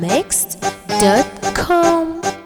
arabmixed.com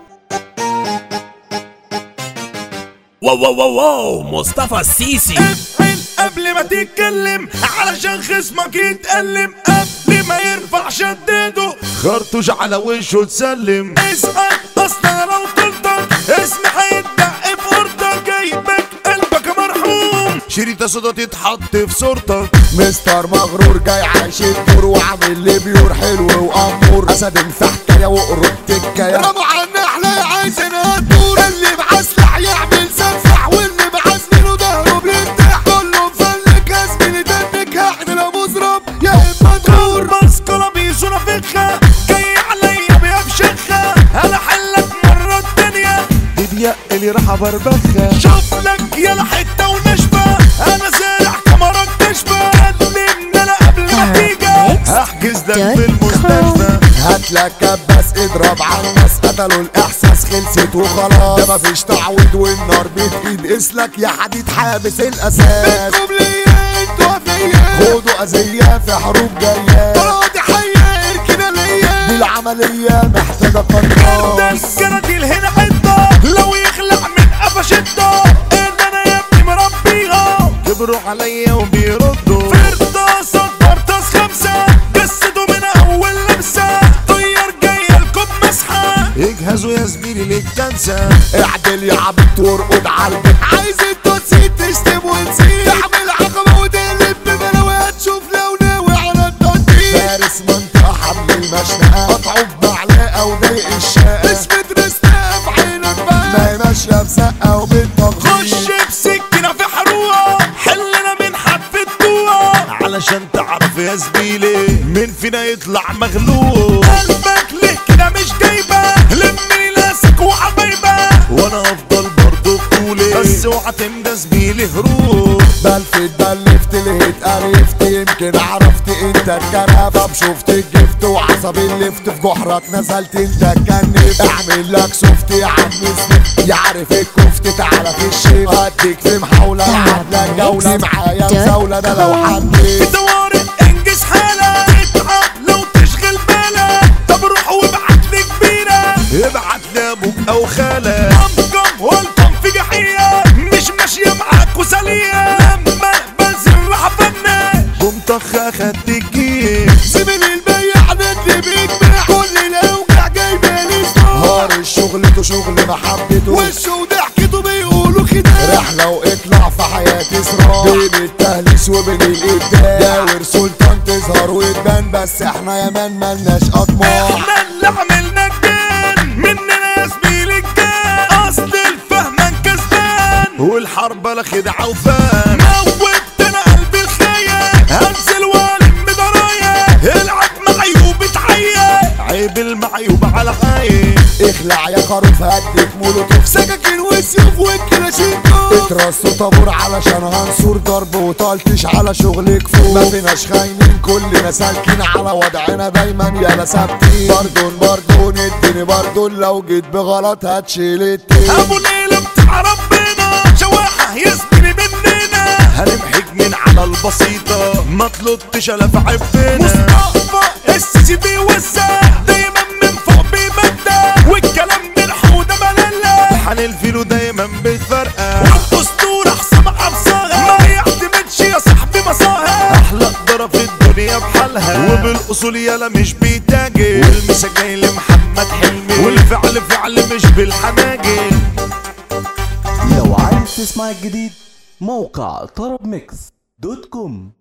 واو واو واو واو مصطفى السيسي افعل قبل ما تتكلم علشان خصمك يتألم قبل ما يرفع شدده خرطوش على وشه تسلم اسأل اصلا لو طلتك اسمي هيتدق في قرطك جايبك قلبك مرحوم شريطة صودا تتحط في صورتك مستر مغرور جاي عايش الدور وعامل لي بيور حلو وامور اسد في حكايه وقرب تكايه رموا عنا احنا عايزين الدور اللي معسلح يعمل سفح واللي معسنينه ظهره بيفتح كله مفلك اسمي دنك احنا لو مزرب يا اما تدور بس قلبيس ونفخها جاي عليا بيفشخها انا حلك مرة الدنيا دي اللي راح بربخها شوف لك يا حتة ونشفة انا زارع كمرات تشفى كلمني انا قبل ما تيجي هحجز لك في المستشفى هات لك كباس اضرب على الناس قتلوا الاحساس خلصت وخلاص ده مفيش تعويض والنار بتقيد اسلك يا حديد حابس الاساس منكم ليا انتوا فيا خدوا اذية في حروب جاية طلعت حية اركنا ليا دي العملية محتاجة قناص الجناديل هنا عدة لو يخلع من قفشته ان انا يا ابني مربيها كبروا عليا وبيردوا فرداس فرطاس خمسة جسدوا من اول لمسة طير جاي لكم مسحة اجهزوا يا زميلي للكنسة اعدل يا عبد وارقد على البيت عايز التوتسي تشتم ونسيت تعمل عقبة وتقلب ببلاوي هتشوف لو ناوي على التنطيط فارس منطقة حمل المشنقة قطعه بمعلقة وضايق الشقة اسمة رستقة في عينك بقى ما هي ماشية بسقة وبالتنطيط خش بسكينة في حروقة حلنا من حتف الجوع علشان تعرف يا زميلي مين فينا يطلع مغلوب قلبك ليه كده مش جايبة لمني لاسك وحبايبة وانا افضل برضه بطولي بس اوعى تمدى زميلي هروب بلفت بلفت لقيت قرفت يمكن عرفت انت الكرف طب شفت الجفت وعصبي اللفت في جحرك نزلت انت اتكنف اعمل لك سفت يا عم سنف يعرف الكفت تعالى في الشيف هديك في محاولة اقعد لك جولة معايا مزاولة ده لو في حبيت طوارئ انجز حالك اتعب لو تشغل بالك طب روح وابعت لي كبيرة ابعت لابوك او خالك قمقم والقم في جحية مش ماشية معاك وسلية لما بنزل راح افنش قوم طخ اخدت الجيب زميلي البيع ندي بيجمع كل الاوجع جايبالي نهار الشغل تو شغل محبته وشه وضحكته بيقولوا كده رحلة واطلع في حياتي صراع بين التهليس وبين الابداع داور سلطان تظهر وتبان بس احنا يا مان ملناش اطماع احنا اللي عملنا الجان مننا يا زميلي الجان اصل الفهمان كسبان والحرب لا خدعة وفان موت انا قلبي الخيال هنزل والم درايا العب معيوب اتعيا عيب المعيوب على عين اخلع يا خروف هديك مولوتوف سكاكين وسيوف والكلاشينكوف اترصوا طابور علشان هنصور ضرب وطالتش على شغلك فوق ما فيناش خاينين كلنا سالكين على وضعنا دايما يالا ثابتين بردون بردون اديني بردون لو جيت بغلط هتشيل التين ابو ليلى بتاع ربنا شواحة يسبني مننا هنمحج من على البسيطة ما طلبتش الا في عبنا مصطفى السيسي بيوزع دايما من فوق بيبدع والكلام من حودة بلالة حن الفيلو دايما بيتفرقع والدستور حسام عبصاها ما يعتمدش يا صاحبي مصاها احلى قدرة في الدنيا بحالها وبالاصول يالا مش بيتاجر والمسا جاي لمحمد حلمي والفعل فعل مش بالحناجر لو عايز تسمع الجديد موقع طرب ميكس دوت كوم